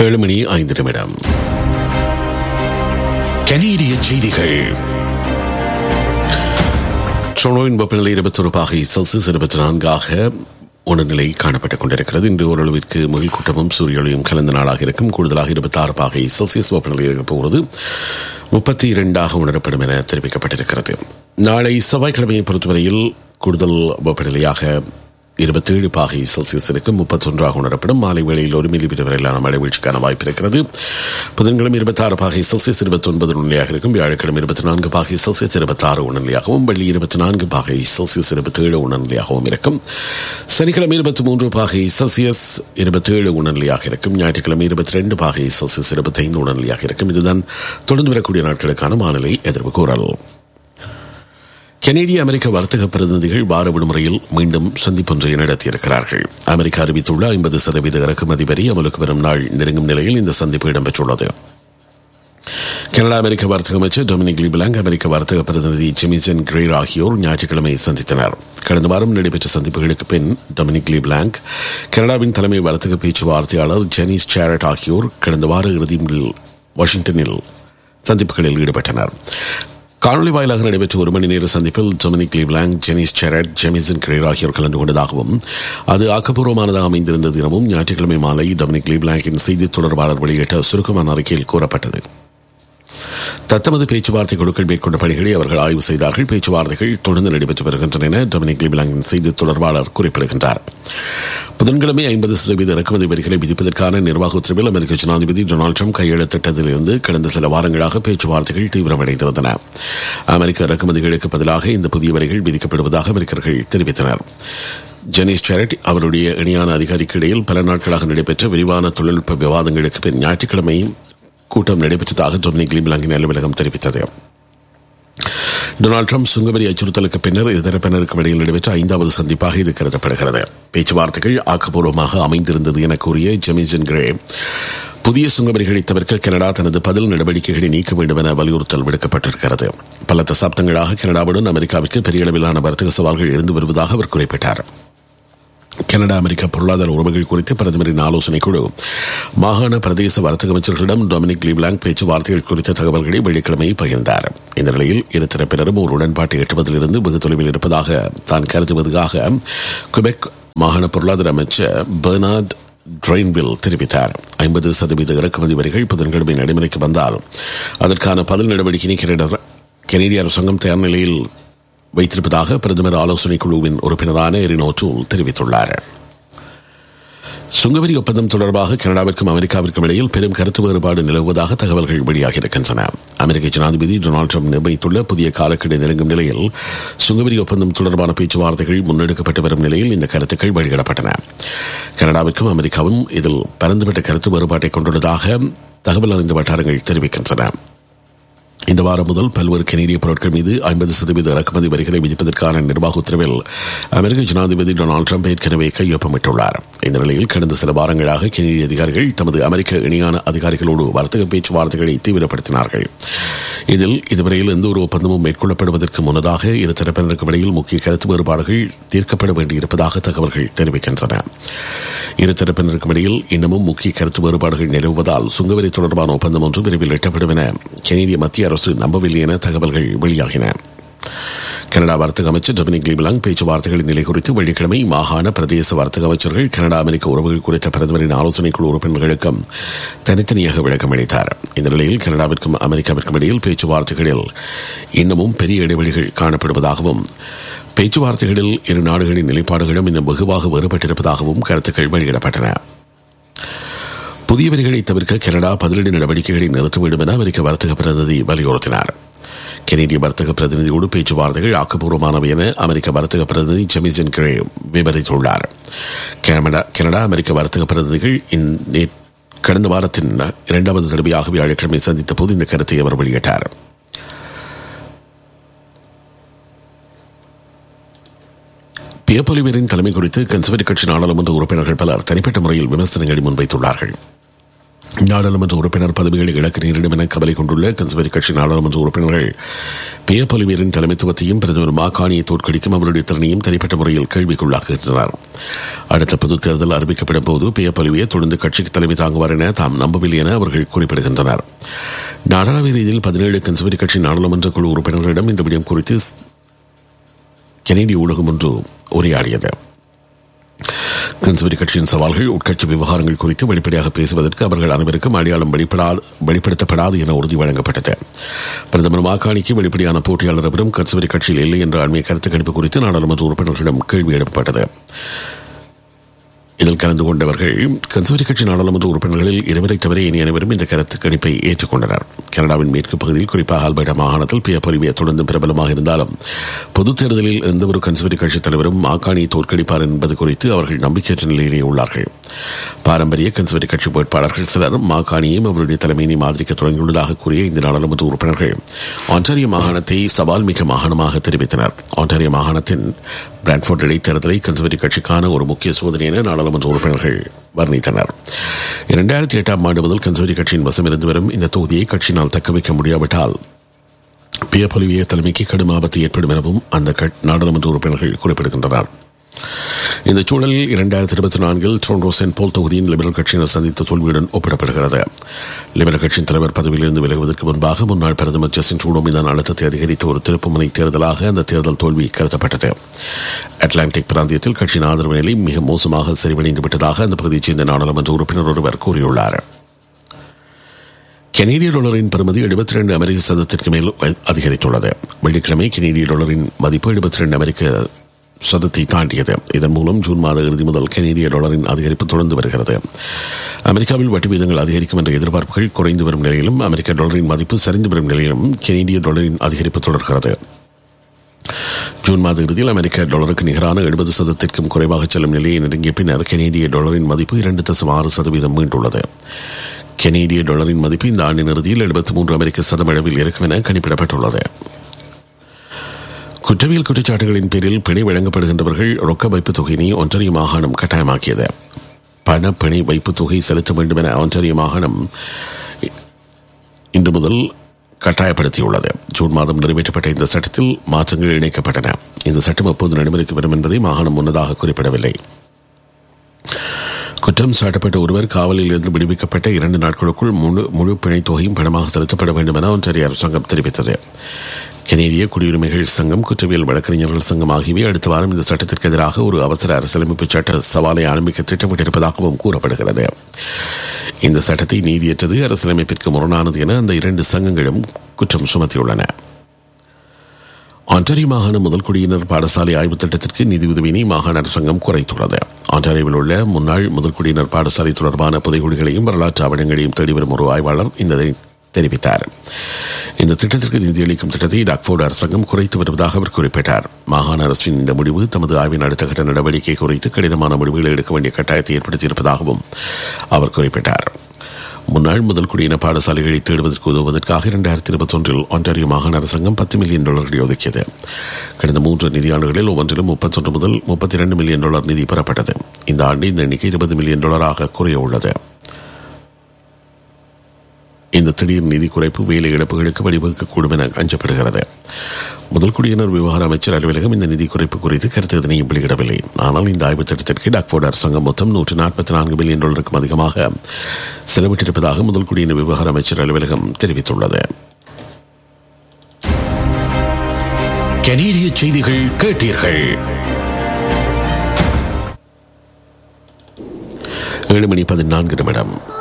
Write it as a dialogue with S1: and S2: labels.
S1: ஏழு மணி ஐந்து நிமிடம் கனேடிய செய்திகள் டொரண்டோவின் வெப்பநிலை இருபத்தொரு பாகை செல்சியஸ் இருபத்தி நான்காக உணர்நிலை காணப்பட்டுக் கொண்டிருக்கிறது இன்று ஓரளவிற்கு முகில் கூட்டமும் சூரியொளியும் கலந்த நாளாக இருக்கும் கூடுதலாக இருபத்தி ஆறு பாகை செல்சியஸ் வெப்பநிலை இருக்கப் போகிறது முப்பத்தி இரண்டாக உணரப்படும் என தெரிவிக்கப்பட்டிருக்கிறது நாளை செவ்வாய்க்கிழமையை பொறுத்தவரையில் கூடுதல் வெப்பநிலையாக இருபத்தேழு பாகை செல்சியஸ் இருக்கும் முப்பத்தொன்றாக உணரப்படும் மாலை வேளையில் ஒரு மில்லிமீட்டர் வரையிலான மழை வீழ்ச்சிக்கான வாய்ப்பு இருக்கிறது புதன்கிழமை இருபத்தாறு பாகை செல்சியஸ் இருபத்தி ஒன்பது உணர்நிலையாக இருக்கும் வியாழக்கிழமை இருபத்தி நான்கு பாகை செல்சியஸ் இருபத்தாறு உணர்நிலையாகவும் வெள்ளி இருபத்தி நான்கு பாகை செல்சியஸ் இருபத்தேழு உணர்நிலையாகவும் இருக்கும் சனிக்கிழமை இருபத்தி மூன்று பாகை செல்சியஸ் இருபத்தேழு உணர்நிலையாக இருக்கும் ஞாயிற்றுக்கிழமை இருபத்தி ரெண்டு பாகை செல்சியஸ் இருபத்தைந்து உணர்நிலையாக இருக்கும் இதுதான் தொடர்ந்து வரக்கூடிய நாட்களுக்கான வானிலை எதிர்ப்பு கூறல் கனேடிய அமெரிக்க வர்த்தக பிரதிநிதிகள் வார விடுமுறையில் மீண்டும் சந்திப்பொன்றை நடத்தியிருக்கிறார்கள் அமெரிக்கா அறிவித்துள்ள ஐம்பது சதவீத இறக்குமதி வரி அமலுக்கு வரும் நாள் நெருங்கும் நிலையில் இந்த சந்திப்பு இடம்பெற்றுள்ளது கனடா அமெரிக்க வர்த்தக அமைச்சர் டொமினிக் லிபிலாங் அமெரிக்க வர்த்தக பிரதிநிதி ஜெமிசன் கிரேர் ஆகியோர் ஞாயிற்றுக்கிழமை சந்தித்தனர் கடந்த வாரம் நடைபெற்ற சந்திப்புகளுக்கு பின் டொமினிக் லிபிலாங் கனடாவின் தலைமை வர்த்தக பேச்சுவார்த்தையாளர் ஜெனிஸ் சேரட் ஆகியோர் கடந்த வார இறுதியில் வாஷிங்டனில் சந்திப்புகளில் ஈடுபட்டனர் காணொலி வாயிலாக நடைபெற்ற ஒரு மணி நேர சந்திப்பில் டொமினிக் லீவ்லாங் ஜெனிஸ் செரட் ஜெமிசன் கிரேர் ஆகியோர் கலந்து கொண்டதாகவும் அது ஆக்கப்பூர்வமானதாக அமைந்திருந்தது எனவும் ஞாயிற்றுக்கிழமை மாலை டொமினிக் லீவ்லாங்கின் செய்தி தொடர்பாளர் வெளியிட்ட சுருக்கமான அறிக்கையில் கூறப்பட்டது தத்தமது பேச்சுவார்த்தை குழுக்கள் மேற்கொண்ட பணிகளை அவர்கள் ஆய்வு செய்தார்கள் பேச்சுவார்த்தைகள் தொடர்ந்து நடைபெற்று வருகின்றன என டொமினிக் லிபிலாங்கின் செய்தி தொடர்பாளர் குறிப்பிடுகின்றார் புதன்கிழமை ஐம்பது சதவீத இறக்குமதி வரிகளை விதிப்பதற்கான நிர்வாக உத்தரவில் அமெரிக்க ஜனாதிபதி டொனால்டு ட்ரம்ப் கையெழுத்திட்டதிலிருந்து கடந்த சில வாரங்களாக பேச்சுவார்த்தைகள் தீவிரமடைந்திருந்தன அமெரிக்க இறக்குமதிகளுக்கு பதிலாக இந்த புதிய வரிகள் விதிக்கப்படுவதாக அமெரிக்கர்கள் தெரிவித்தனர் ஜெனிஸ் சேரட் அவருடைய இணையான அதிகாரிக்கு இடையில் பல நாட்களாக நடைபெற்ற விரிவான தொழில்நுட்ப விவாதங்களுக்கு பின் ஞாயிற்றுக்கிழமை கூட்டம் நடைபெற்றதாக டொமினிக் லிபிலாங்கின் அலுவலகம் தெரிவித்தது டொனால்டு ட்ரம்ப் சுங்கவரி அச்சுறுத்தலுக்கு பின்னர் இருதரப்பினருக்கு இடையில் நடைபெற்ற ஐந்தாவது சந்திப்பாக இது கருதப்படுகிறது பேச்சுவார்த்தைகள் ஆக்கப்பூர்வமாக அமைந்திருந்தது என கூறிய ஜெமிசன் கிரே புதிய சுங்கவரிகளை தவிர்க்க கனடா தனது பதில் நடவடிக்கைகளை நீக்க வேண்டும் என வலியுறுத்தல் விடுக்கப்பட்டிருக்கிறது பல தசாப்தங்களாக கனடாவுடன் அமெரிக்காவிற்கு பெரிய அளவிலான வர்த்தக சவால்கள் இருந்து வருவதாக அவர் குறிப்பிட்டார் கனடா அமெரிக்க பொருளாதார உறவுகள் குறித்து பிரதமரின் ஆலோசனை குழு மாகாண பிரதேச வர்த்தக அமைச்சர்களிடம் டொமினிக் லீவ்லாங் பேச்சுவார்த்தைகள் குறித்த தகவல்களை வெள்ளிக்கிழமை பகிர்ந்தார் இந்த நிலையில் இரு தரப்பினரும் ஒரு உடன்பாட்டை எட்டுவதிலிருந்து வெகு தொலைவில் இருப்பதாக தான் கருதுவதாக குபெக் மாகாண பொருளாதார அமைச்சர் பெர்னார்ட் ட்ரெயின்வில் தெரிவித்தார் ஐம்பது சதவீத இறக்குமதி வரிகள் புதன்கிழமை நடைமுறைக்கு வந்தால் அதற்கான பதில் நடவடிக்கையை கனேடிய அரசாங்கம் தயார் நிலையில் வைத்திருப்பதாக பிரதமர் ஆலோசனை குழுவின் உறுப்பினரான எரினோ டூல் தெரிவித்துள்ளார் சுங்கவரி ஒப்பந்தம் தொடர்பாக கனடாவிற்கும் அமெரிக்காவிற்கும் இடையில் பெரும் கருத்து வேறுபாடு நிலவுவதாக தகவல்கள் வெளியாகி இருக்கின்றன அமெரிக்க ஜனாதிபதி டொனால்டு ட்ரம்ப் நிர்ணயித்துள்ள புதிய காலக்கெடு நெருங்கும் நிலையில் சுங்கவரி ஒப்பந்தம் தொடர்பான பேச்சுவார்த்தைகள் முன்னெடுக்கப்பட்டு வரும் நிலையில் இந்த கருத்துக்கள் வெளியிடப்பட்டன கனடாவிற்கும் அமெரிக்காவும் இதில் பரந்துபட்ட கருத்து வேறுபாட்டை கொண்டுள்ளதாக தகவல் அறிந்த வட்டாரங்கள் தெரிவிக்கின்றன இந்த வாரம் முதல் பல்வேறு கனேடிய பொருட்கள் மீது ஐம்பது சதவீத இறக்குமதி வரிகளை விதிப்பதற்கான நிர்வாக உத்தரவில் அமெரிக்க ஜனாதிபதி டொனால்டு ட்ரம்ப் ஏற்கனவே கையொப்பமிட்டுள்ளார் இந்த நிலையில் கடந்த சில வாரங்களாக கனேடிய அதிகாரிகள் தமது அமெரிக்க இணையான அதிகாரிகளோடு வர்த்தக பேச்சுவார்த்தைகளை தீவிரப்படுத்தினார்கள் இதில் இதுவரையில் எந்த ஒரு ஒப்பந்தமும் மேற்கொள்ளப்படுவதற்கு முன்னதாக இரு தரப்பினருக்கு இடையில் முக்கிய கருத்து வேறுபாடுகள் தீர்க்கப்பட வேண்டியிருப்பதாக தகவல்கள் தெரிவிக்கின்றன இரு தரப்பினருக்கும் இடையில் இன்னமும் முக்கிய கருத்து வேறுபாடுகள் நிலவுவதால் சுங்கவரி தொடர்பான ஒப்பந்தம் ஒன்று விரைவில் எட்டப்படும் என கனேடிய மத்திய அரசு நம்பவில்லை என தகவல்கள் வெளியாகின கனடா வர்த்தக அமைச்சர் டொமினிக் லிபிலாங் பேச்சுவார்த்தைகளின் நிலை குறித்து வெள்ளிக்கிழமை மாகாண பிரதேச வர்த்தக அமைச்சர்கள் கனடா அமெரிக்க உறவுகள் குறித்த பிரதமரின் ஆலோசனை குழு உறுப்பினர்களுக்கும் தனித்தனியாக விளக்கம் அளித்தார் இந்த நிலையில் கனடாவிற்கும் அமெரிக்காவிற்கும் இடையில் பேச்சுவார்த்தைகளில் இன்னமும் பெரிய இடைவெளிகள் காணப்படுவதாகவும் பேச்சுவார்த்தைகளில் இரு நாடுகளின் நிலைப்பாடுகளும் இன்னும் வெகுவாக வேறுபட்டிருப்பதாகவும் கருத்துக்கள் வெளியிடப்பட்டன புதிய வரிகளை தவிர்க்க கனடா பதிலடி நடவடிக்கைகளை நிறுத்த வேண்டும் என அமெரிக்க வர்த்தக பிரதிநிதி வலியுறுத்தினார் கனேடிய வர்த்தக பிரதிநிதியோடு பேச்சுவார்த்தைகள் ஆக்கப்பூர்வமானவை என அமெரிக்க வர்த்தக பிரதிநிதி ஜெமிசன் கிரே விவரித்துள்ளார் கனடா அமெரிக்க வர்த்தக பிரதிநிதிகள் கடந்த வாரத்தின் இரண்டாவது தடவையாக வியாழக்கிழமை சந்தித்த போது இந்த கருத்தை அவர் வெளியிட்டார் பியப்பொலிவரின் தலைமை குறித்து கன்சர்வேட்டிவ் கட்சி நாடாளுமன்ற உறுப்பினர்கள் பலர் தனிப்பட்ட முறையில் விமர்சனங்களை முன்வைத்துள்ளார்கள் நாடாளுமன்ற உறுப்பினர் பதவிகளை இழக்க நேரிடும் என கவலை கொண்டுள்ள கன்சர்வேட்டிவ் கட்சி நாடாளுமன்ற உறுப்பினர்கள் பியர் பொலிவியரின் தலைமைத்துவத்தையும் பிரதமர் மாகாணியை தோற்கடிக்கும் அவருடைய திறனையும் தனிப்பட்ட முறையில் கேள்விக்குள்ளாக்குகின்றனர் அடுத்த பொதுத் தேர்தல் அறிவிக்கப்படும் போது பியர் பொலிவியை தொடர்ந்து கட்சிக்கு தலைமை தாங்குவார் என தாம் நம்பவில்லை என அவர்கள் குறிப்பிடுகின்றனர் நாடாளுமன்ற ரீதியில் பதினேழு கன்சர்வேட்டிவ் கட்சி நாடாளுமன்ற குழு உறுப்பினர்களிடம் இந்த விடயம் குறித்து கனேடிய ஊடகம் ஒன்று உரையாடியது கன்சர்வேட்டிவ் கட்சியின் சவால்கள் உட்கட்சி விவகாரங்கள் குறித்து வெளிப்படையாக பேசுவதற்கு அவர்கள் அனைவருக்கும் அடையாளம் வெளிப்படுத்தப்படாது என உறுதி வழங்கப்பட்டது பிரதமர் மாகாணிக்கு வெளிப்படையான போட்டியாளர் எவரும் கன்சர்வேட்டிவ் கட்சியில் இல்லை என்ற அண்மைய கருத்து கணிப்பு குறித்து நாடாளுமன்ற உறுப்பினர்களிடம் கேள்வி எழுப்பப்பட்டது இதில் கலந்து கொண்டவர்கள் கன்சர்வேட்டிவ் கட்சி நாடாளுமன்ற உறுப்பினர்களில் இருவரை தவிர இனி அனைவரும் இந்த கருத்து கணிப்பை ஏற்றுக்கொண்டனர் கனடாவின் மேற்கு பகுதியில் குறிப்பாக ஆல்பர்டா மாகாணத்தில் பிய பொலிவிய தொடர்ந்து பிரபலமாக இருந்தாலும் பொதுத் தேர்தலில் எந்தவொரு கன்சர்வேட்டிவ் கட்சித் தலைவரும் மாகாணியை தோற்கடிப்பார் என்பது குறித்து அவர்கள் நம்பிக்கையற்ற நிலையிலேயே உள்ளார்கள் பாரம்பரிய கன்சர்வேட்டிவ் கட்சி வேட்பாளர்கள் சிலர் மாகாணியையும் அவருடைய தலைமையினை ஆதரிக்க தொடங்கியுள்ளதாக கூறிய இந்த நாடாளுமன்ற உறுப்பினர்கள் ஆன்டாரியோ மாகாணத்தை சவால் மிக்க மாகாணமாக தெரிவித்தனர் ஆன்டாரியோ மாகாணத்தின் பிராட்ஃபோர்ட் இடைத்தேர்தலை கன்சர்வேட்டிவ் கட்சிக்கான ஒரு முக்கிய சோதனை என நாடாளுமன்ற உறுப்பினர்கள் வர்ணித்தனர் இரண்டாயிரத்தி எட்டாம் ஆண்டு முதல் கன்சர்வேட்டிவ் கட்சியின் வசம் இருந்து வரும் இந்த தொகுதியை கட்சியினால் தக்கவைக்க முடியாவிட்டால் பிய பொலிவிய தலைமைக்கு கடும் ஆபத்து ஏற்படும் எனவும் அந்த நாடாளுமன்ற உறுப்பினர்கள் குறிப்பிடுகின்றனர் இந்த சூழலில் இரண்டாயிரத்தி இருபத்தி நான்கில் டொரண்டோ சென்ட் போல் தொகுதியின் லிபரல் கட்சியினர் சந்தித்த தோல்வியுடன் ஒப்பிடப்படுகிறது லிபரல் கட்சியின் தலைவர் பதவியிலிருந்து விலகுவதற்கு முன்பாக முன்னாள் பிரதமர் ஜஸ்டின் ட்ரூடோ மீதான அழுத்தத்தை அதிகரித்த ஒரு திருப்புமுனை தேர்தலாக அந்த தேர்தல் தோல்வி கருதப்பட்டது அட்லாண்டிக் பிராந்தியத்தில் கட்சியின் ஆதரவு நிலை மிக மோசமாக சரிவடைந்து விட்டதாக அந்த பகுதியைச் சேர்ந்த நாடாளுமன்ற உறுப்பினர் ஒருவர் கூறியுள்ளார் கெனடிய டாலரின் பெறுமதி எழுபத்தி ரெண்டு அமெரிக்க சதத்திற்கு மேல் அதிகரித்துள்ளது வெள்ளிக்கிழமை கெனடிய டாலரின் மதிப்பு எழுபத்தி ரெண்டு அமெரிக்க சதத்தை தாண்டியது இதன் மூலம் ஜூன் மாத இறுதி முதல் கனேடிய டாலரின் அதிகரிப்பு தொடர்ந்து வருகிறது அமெரிக்காவில் வட்டி வீதங்கள் அதிகரிக்கும் என்ற எதிர்பார்ப்புகள் குறைந்து வரும் நிலையிலும் அமெரிக்க டாலரின் மதிப்பு சரிந்து வரும் நிலையிலும் கனேடிய டாலரின் அதிகரிப்பு தொடர்கிறது ஜூன் மாத இறுதியில் அமெரிக்க டாலருக்கு நிகரான எழுபது சதத்திற்கும் குறைவாக செல்லும் நிலையை நெருங்கிய பின்னர் கனேடிய டாலரின் மதிப்பு இரண்டு தசம் ஆறு சதவீதம் மீண்டுள்ளது கனேடிய டாலரின் மதிப்பு இந்த ஆண்டின் இறுதியில் எழுபத்தி மூன்று அமெரிக்க சதம் அளவில் இருக்கும் என கணிப்பிடப்பட்டுள்ளது குற்றவியல் குற்றச்சாட்டுகளின் பேரில் பிணை வழங்கப்படுகின்றவர்கள் ரொக்க வைப்பு தொகையினை ஒன்றரை மாகாணம் கட்டாயமாக்கியது பண பிணை வைப்பு தொகை செலுத்த வேண்டும் என ஒன்றரை மாகாணம் இன்று முதல் கட்டாயப்படுத்தியுள்ளது ஜூன் மாதம் நிறைவேற்றப்பட்ட இந்த சட்டத்தில் மாற்றங்கள் இணைக்கப்பட்டன இந்த சட்டம் எப்போது நடைமுறைக்கு வரும் என்பதை மாகாணம் முன்னதாக குறிப்பிடவில்லை குற்றம் சாட்டப்பட்ட ஒருவர் காவலில் இருந்து விடுவிக்கப்பட்ட இரண்டு நாட்களுக்குள் முழு முழு பிணைத் தொகையும் பணமாக செலுத்தப்பட வேண்டும் என ஒன்றிய அரசாங்கம் தெரிவித்தது கனேடிய குடியுரிமைகள் சங்கம் குற்றவியல் வழக்கறிஞர்கள் சங்கம் ஆகியவை அடுத்த வாரம் இந்த சட்டத்திற்கு எதிராக ஒரு அவசர அரசியலமைப்பு சட்ட சவாலை ஆரம்பிக்க திட்டமிட்டிருப்பதாகவும் கூறப்படுகிறது இந்த சட்டத்தை நீதியற்றது அரசியலமைப்பிற்கு முரணானது என அந்த இரண்டு சங்கங்களும் குற்றம் சுமத்தியுள்ளன ஆண்டாரியோ மாகாண முதல் குடியினர் பாடசாலை ஆய்வுத் திட்டத்திற்கு நிதியுதவியினை மாகாண அரசாங்கம் குறைத்துள்ளது ஆண்டாரியோவில் உள்ள முன்னாள் முதல் குடியினர் பாடசாலை தொடர்பான புதைகுழிகளையும் வரலாற்று ஆவணங்களையும் தேடி வரும் ஒரு ஆய்வாளர் இந்த தெரிவித்தார் இந்த திட்டத்திற்கு நிதியளிக்கும் திட்டத்தை டாக்போர்டு அரசாங்கம் குறைத்து வருவதாக அவர் குறிப்பிட்டார் மாகாண அரசின் இந்த முடிவு தமது ஆய்வின் அடுத்த கட்ட நடவடிக்கை குறித்து கடினமான முடிவுகளை எடுக்க வேண்டிய கட்டாயத்தை ஏற்படுத்தியிருப்பதாகவும் அவர் குறிப்பிட்டார் முன்னாள் முதல் குடியின பாடசாலைகளை தேடுவதற்கு உதவுவதற்காக இரண்டாயிரத்தி இருபத்தி ஒன்றில் ஒன்டாரியோ மாகாண அரசாங்கம் பத்து மில்லியன் டாலர்களை ஒதுக்கியது கடந்த மூன்று நிதியாண்டுகளில் ஒவ்வொன்றிலும் முப்பத்தொன்று முதல் முப்பத்தி இரண்டு மில்லியன் டாலர் நிதி பெறப்பட்டது இந்த ஆண்டு இந்த எண்ணிக்கை இருபது மில்லியன் டாலராக குறைய உள்ளது இந்த திடீர் நிதி குறைப்பு வேலை இழப்புகளுக்கு வழிவகுக்கக்கூடும் என அஞ்சப்படுகிறது முதல் குடியினர் விவகார அமைச்சர் அலுவலகம் இந்த நிதி குறைப்பு குறித்து கருத்து எதனையும் வெளியிடவில்லை ஆனால் இந்த ஆய்வுத் திட்டத்திற்கு டாக்போர்டு அரசாங்கம் மொத்தம் நூற்று நாற்பத்தி நான்கு பில்லியன் டாலருக்கும் அதிகமாக செலவிட்டிருப்பதாக முதல் குடியினர் விவகார அமைச்சர் அலுவலகம் தெரிவித்துள்ளது கனேடிய செய்திகள் கேட்டீர்கள் ஏழு மணி பதினான்கு நிமிடம்